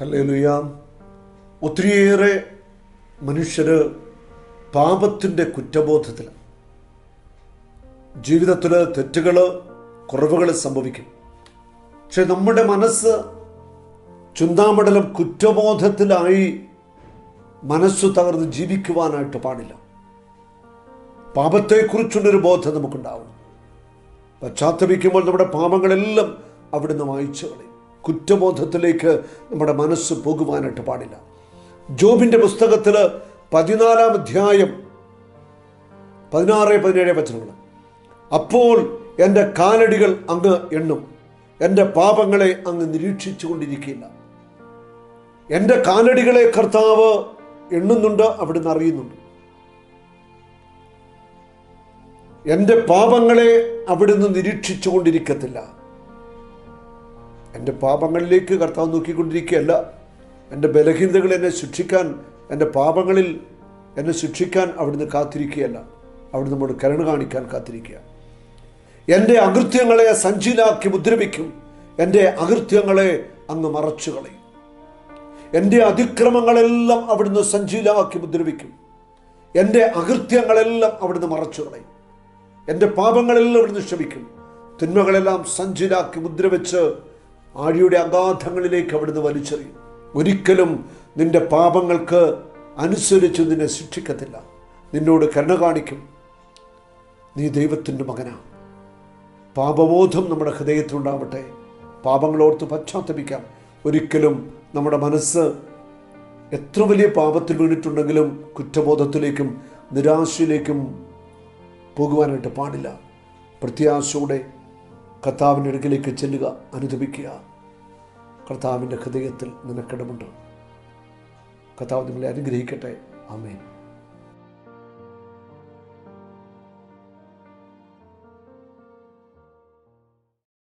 hallelujah ഒത്തിരിയേറെ മനുഷ്യർ പാപത്തിൻ്റെ കുറ്റബോധത്തിൽ ജീവിതത്തിൽ തെറ്റുകൾ കുറവുകൾ സംഭവിക്കും പക്ഷെ നമ്മുടെ മനസ്സ് ചിന്താമണ്ഡലം കുറ്റബോധത്തിലായി മനസ്സ് തകർന്ന് ജീവിക്കുവാനായിട്ട് പാടില്ല പാപത്തെക്കുറിച്ചുള്ളൊരു ബോധം നമുക്കുണ്ടാവും പശ്ചാത്തപിക്കുമ്പോൾ നമ്മുടെ പാപങ്ങളെല്ലാം അവിടുന്ന് വായിച്ചു കളയും കുറ്റബോധത്തിലേക്ക് നമ്മുടെ മനസ്സ് പോകുവാനായിട്ട് പാടില്ല ജോബിൻ്റെ പുസ്തകത്തിൽ പതിനാലാം അധ്യായം പതിനാറ് പതിനേഴ് വചനങ്ങൾ അപ്പോൾ എൻ്റെ കാലടികൾ അങ്ങ് എണ്ണും എൻ്റെ പാപങ്ങളെ അങ്ങ് നിരീക്ഷിച്ചു കൊണ്ടിരിക്കില്ല എൻ്റെ കാലടികളെ കർത്താവ് എണ്ണുന്നുണ്ട് അവിടുന്ന് അറിയുന്നുണ്ട് എൻ്റെ പാപങ്ങളെ അവിടുന്ന് നിരീക്ഷിച്ചു കൊണ്ടിരിക്കത്തില്ല എൻ്റെ പാപങ്ങളിലേക്ക് കർത്താവ് നോക്കിക്കൊണ്ടിരിക്കുകയല്ല എൻ്റെ ബലഹീനതകൾ എന്നെ ശിക്ഷിക്കാൻ എൻ്റെ പാപങ്ങളിൽ എന്നെ ശിക്ഷിക്കാൻ അവിടുന്ന് കാത്തിരിക്കുകയല്ല അവിടുന്ന് നമ്മോട് കരുണ കാണിക്കാൻ കാത്തിരിക്കുക എൻ്റെ അകൃത്യങ്ങളെ സഞ്ചിയിലാക്കി മുദ്രവിക്കും എൻ്റെ അകൃത്യങ്ങളെ അങ്ങ് മറച്ചു കളയും എൻ്റെ അതിക്രമങ്ങളെല്ലാം അവിടുന്ന് സഞ്ചിയിലാക്കി മുദ്രവിക്കും എൻ്റെ അകൃത്യങ്ങളെല്ലാം അവിടുന്ന് മറച്ചു കളയും എൻ്റെ പാപങ്ങളെല്ലാം അവിടുന്ന് ക്ഷമിക്കും തിന്മകളെല്ലാം സഞ്ചിലാക്കി മുദ്രവെച്ച് ആഴിയുടെ അഗാധങ്ങളിലേക്ക് അവിടുന്ന് വലിച്ചെറിയും ഒരിക്കലും നിന്റെ പാപങ്ങൾക്ക് അനുസരിച്ച് നിന്നെ ശിക്ഷിക്കത്തില്ല നിന്നോട് കരുണ കാണിക്കും നീ ദൈവത്തിൻ്റെ മകനാണ് പാപബോധം നമ്മുടെ ഹൃദയത്തിലുണ്ടാവട്ടെ പാപങ്ങളോർത്ത് പശ്ചാത്തപിക്കാം ഒരിക്കലും നമ്മുടെ മനസ്സ് എത്ര വലിയ പാപത്തിൽ വീണിട്ടുണ്ടെങ്കിലും കുറ്റബോധത്തിലേക്കും നിരാശയിലേക്കും പോകുവാനായിട്ട് പാടില്ല പ്രത്യാശയോടെ കർത്താവിൻ്റെ അടുക്കിലേക്ക് ചെല്ലുക അനുദപിക്കുക കർത്താവിൻ്റെ ഹൃദയത്തിൽ നിനക്കിടമുണ്ട് കർത്താവ് നിങ്ങളെ അനുഗ്രഹിക്കട്ടെ ആമേൻ